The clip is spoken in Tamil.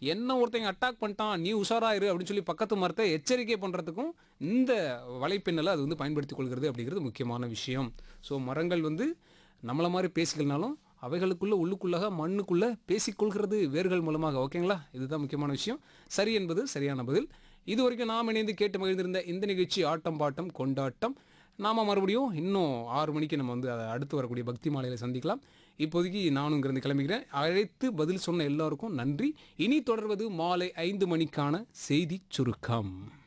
என்ன ஒருத்தங்க அட்டாக் பண்ணிட்டான் நீ உஷாராயிரு அப்படின்னு சொல்லி பக்கத்து மரத்தை எச்சரிக்கை பண்ணுறதுக்கும் இந்த வலைப்பின்னலை அது வந்து பயன்படுத்திக் கொள்கிறது அப்படிங்கிறது முக்கியமான விஷயம் ஸோ மரங்கள் வந்து நம்மளை மாதிரி பேசிக்கலனாலும் அவைகளுக்குள்ள உள்ளுக்குள்ளாக மண்ணுக்குள்ள பேசிக்கொள்கிறது வேர்கள் மூலமாக ஓகேங்களா இதுதான் முக்கியமான விஷயம் சரி என்பது சரியான பதில் இது வரைக்கும் நாம் இணைந்து கேட்டு மகிழ்ந்திருந்த இந்த நிகழ்ச்சி ஆட்டம் பாட்டம் கொண்டாட்டம் நாம மறுபடியும் இன்னும் ஆறு மணிக்கு நம்ம வந்து அதை அடுத்து வரக்கூடிய பக்தி மாலையில் சந்திக்கலாம் இப்போதைக்கு நானும் இங்கிருந்து கிளம்பிக்கிறேன் அழைத்து பதில் சொன்ன எல்லாருக்கும் நன்றி இனி தொடர்வது மாலை ஐந்து மணிக்கான செய்தி சுருக்கம்